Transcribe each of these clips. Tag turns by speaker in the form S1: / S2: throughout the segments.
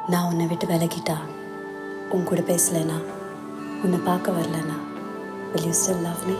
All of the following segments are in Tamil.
S1: நான் உன்னை விட்டு விலகிட்டா உன் கூட பேசலைனா உன்னை பார்க்க வரலனா will you still love me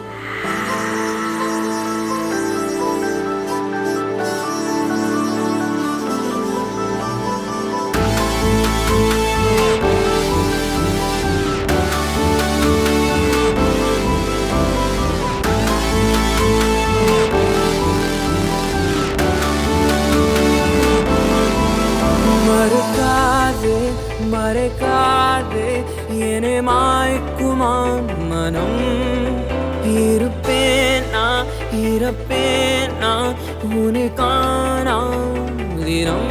S2: மறுக்காதே மறைக்காதே என்னை மாய்க்குமா மனம் இருப்பேன் நான் இருப்பேன் நான் உன்னை காணா தினம்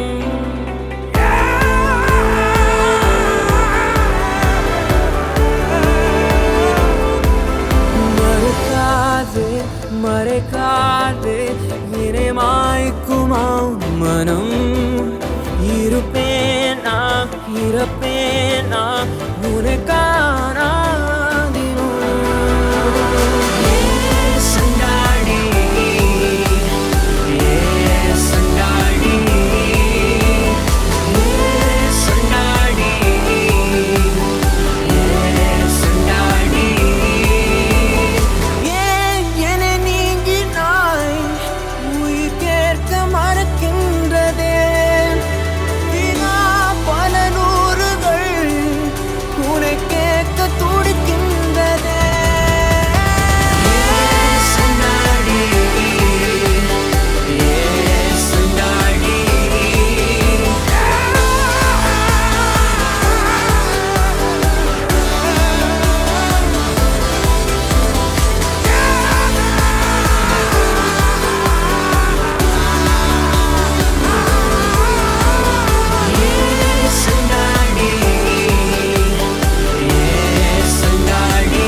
S2: மறுக்காதே மறைக்காதே என்னை மாய்க்குமா மனம் இருப்பேனா இருப்பேனா உனக்கானா சண்டாடி ஏ சண்டாடி ஏ சண்டாடி சண்டாடி ஏன் என நீங்கினாய் உயிர் கேட்க மறக்கின்றதே வினா பல நூறுகள் உனை கேட்க துடிக்கின்றதே சண்டாடி ஏ சண்டாடி சண்டாடி ஏ சண்டாடி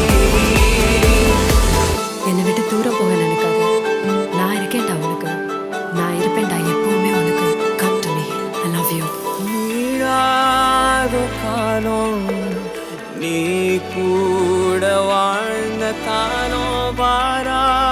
S1: என்னை விட்டு தூரம் போக நினைக்காத நான் இருக்கேன்டா உனக்கு நான் இருப்பேன்டா எப்பவுமே உனக்கு come to me I love you
S2: நீடாத காலம் நீ கூட வாழ்ந்த காலம் வாரா